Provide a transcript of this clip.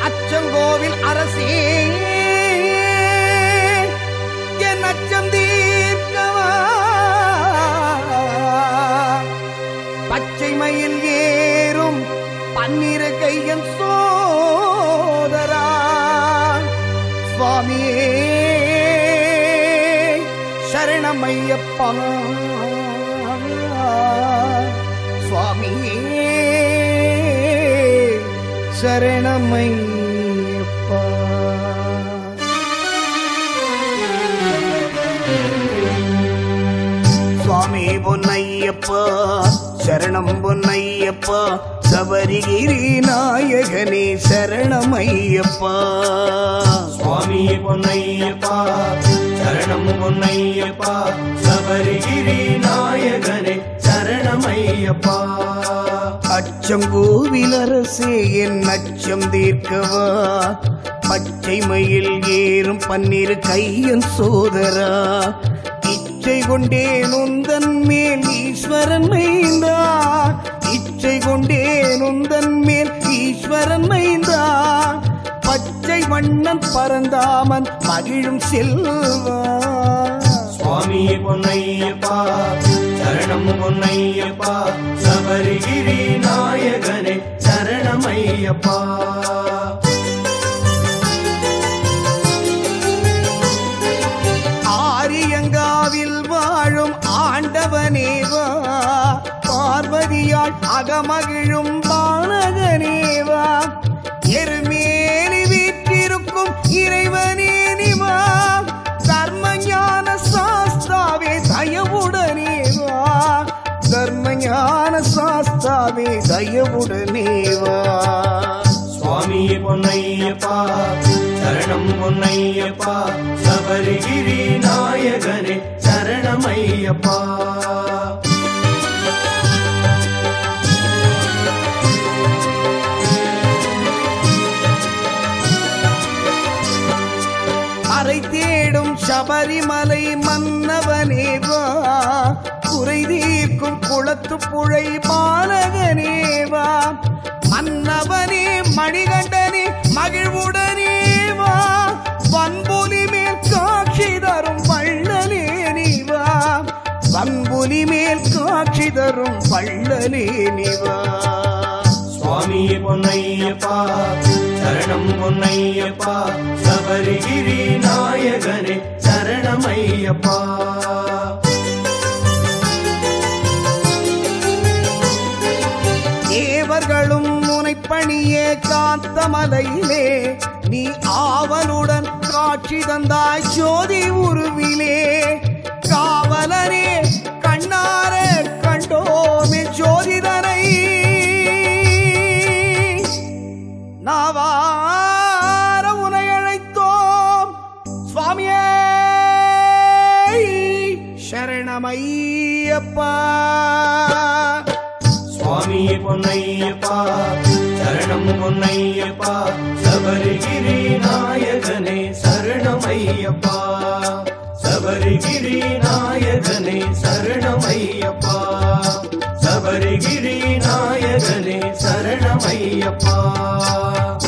அச்சங்கோவில் அரசே என் அச்சம் தீர்க்கவா பச்சை மயில் ஏறும் பன்னிரு கையன் சோதரா சுவாமியே சரணமையப்பா சுவாமியே சரணமையப்பா சுவாமி பொன்னையப்பா சரணம் பொன்னையப்பா சபரிகிரி நாயகனே சரணமையப்பா சுவாமி பொன்னையப்பா சரணம் பொன்னையப்பா சபரிகிரி நாயகனே சரணமையப்பா அச்சம் கோவிலரசே என் அச்சம் தீர்க்கவா பச்சை மயில் ஏறும் பன்னிரு கையன் சோதரா இச்சை கொண்டேன் உந்தன் மேல் ஈஸ்வரன் மைந்தா இச்சை கொண்டேன் உந்தன் மேல் ஈஸ்வரன் மைந்தா பச்சை வண்ணன் பரந்தாமன் மகிழும் செல்வா சுவாமி பொன்னையப்பா சரணம் பொன்னையப்பா சபரிகிரி நாயகனே சரணமையப்பா ஆரியங்காவில் வாழும் ஆண்டவனேவா பார்வதியால் அகமகிழும் பாலகனேவா எருமேலி வீற்றிருக்கும் இறைவனே நிவா தர்ம ஞான சாஸ்தாவே தயவுடனேவா தர்ம ஞான சாஸ்தாவே தயவுடனேவா சுவாமி பொன்னையப்பா சரணம் பொன்னையப்பா சபரிகிரி நாயகனே சரணமையப்பா அறை தேடும் சபரிமலை மன்னவனேவா குறை தீர்க்கும் குளத்து புழை பாலகனேவா மன்னவனே மணிகண்டனே மகிழ்வுடனேவா வன்புலி மேல் காட்சி தரும் வள்ளலே நீவா வன்புலி மேல் காட்சி தரும் வள்ளலே நீவா சுவாமி பொன்னையப்பா சரணம் பொன்னையப்பா சபரிகிரி நாயகனே சரணமையப்பா தேவர்களும் முனைப்பணியே காத்த மலையிலே நீ ஆவலுடன் காட்சி தந்தாய் ஜோதி உருவிலே காவலனே கண்ணார கண்டோமே ஜோதிதனை நாவார உனை அழைத்தோம் சுவாமியே சரணமையப்பா சுவாமி பொன்னையப்பா சரணம் பொன்னையப்பா சபரிகிரி நாயகனே சரணமையப்பா சபரிகிரி நாயகனே சரணமையப்பா சபரிகிரி நாயகனே சரணமையப்பா